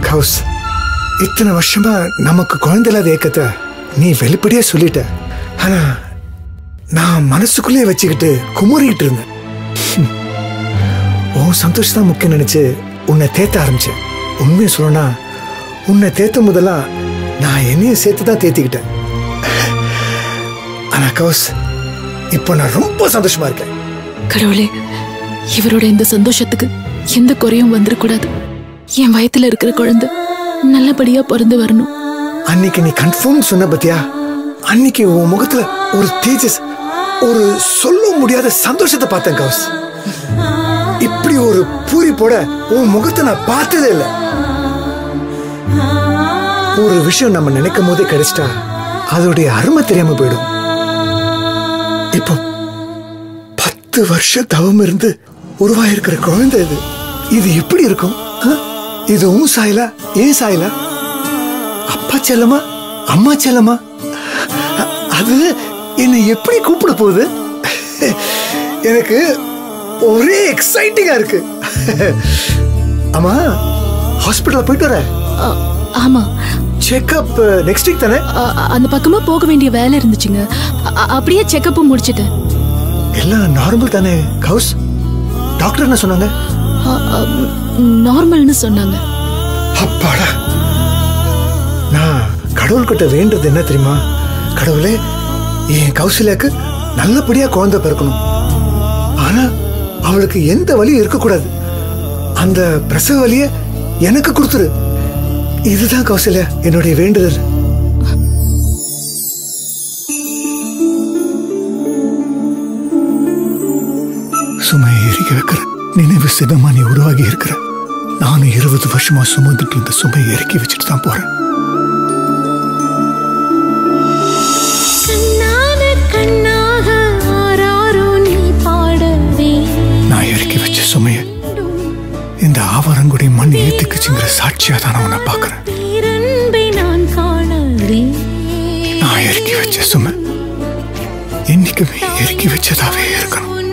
Gous இத்தனை வருஷமா நமக்கு குழந்தை இல்லாத ஏக்கத்தை நீ வெளிப்படையா சொல்லிட்ட ஆனா நான் மனசுக்குள்ளே வச்சுக்கிட்டு குமுறிக்கிட்டு இருந்தேன் ஹம். உன் சந்தோஷம் தான் முக்கியம் நினைச்சு உன்னை தேத்த ஆரம்பிச்சேன் உண்மையை சொல்லணும்னா உன்னை தேத்தும் போதெல்லாம் நான் என்னையும் சேர்த்து தான் தேத்திக்கிட்டேன் ஆனா கௌஸ் இப்போ நான் ரொம்ப சந்தோஷமா இருக்கேன் கடவுளே இவரோட இந்த சந்தோஷத்துக்கு எந்த குறையும் வந்துடக்கூடாது என் வயத்துல இருக்கிற குழந்தை நல்லபடியா பிறந்து வரணும் அன்னைக்கு நீ கன்ஃபார்ம் சொன்ன பத்தியா அன்னைக்கு உன் முகத்துல ஒரு தேஜஸ் ஒரு சொல்ல முடியாத சந்தோஷத்தை பார்த்தேன் கௌஸ் இப்படி ஒரு பூரிப்போட உன் முகத்தை நான் பார்த்ததே இல்லை ஒரு விஷயம் நம்ம நினைக்கும் போதே கிடைச்சிட்டா அதோடைய அருமை தெரியாம போயிடும் இப்போ பத்து வருஷ தவம் இருந்து உருவாயிருக்கிற குழந்தை இது இது எப்படி இருக்கும் ஆ? இது உன் சாயலா ஏன் சாயலா அப்பா செல்லமா அம்மா செல்லமா அ- அது என்னை எப்படி கூப்பிட போகுது எனக்கு ஒரே எக்ஸைட்டிங்கா இருக்கு அம்மா ஹாஸ்பிட்டல் போயிட்டு வர ஆ, ஆமா செக்அப் நெக்ஸ்ட் வீக் தானே ஆ, அந்த பக்கமா போக வேண்டிய வேலை இருந்துச்சுங்க அ- அப்படியே செக்கப்பும் முடிச்சிட்டேன் எல்லாம் நார்மல் தானே கவுஸ் டாக்டர் என்ன சொன்னாங்க ஆ, ஆ, நார்மல்னு சொன்னாங்க அப்பாடா நான் கடவுள்கிட்ட வேண்டது என்ன தெரியுமா கடவுளே என் கௌசல்யாக்கு நல்லபடியா குழந்தை பிறக்கணும் ஆனா அவளுக்கு எந்த வலியும் இருக்கக்கூடாது அந்த பிரசவ வலிய எனக்கு கொடுத்துரு இதுதான் கௌசல்யா என்னுடைய வேண்டுதல் சுமையை எரிக்க வைக்கிற நினைவு சிதமா நீ உருவாகி இருக்கிற நானும் இருபது வருஷமா சுமந்துட்டு இந்த சுமையை இறக்கி வச்சுட்டு தான் போறேன் கண்ணான கண்ணாக ஆராரோ நீ பாடவே நான் இறக்கி வச்ச சுமையை இந்த ஆவரங்குடி மண் ஏத்துக்குச்சுங்கிற சாட்சியா தான் நான் உன்னை பார்க்கறேன் பேரன்பை நான் காணவே நான் இறக்கி வச்ச சுமை என்னைக்குமே இறக்கி வச்சதாவே இருக்கணும்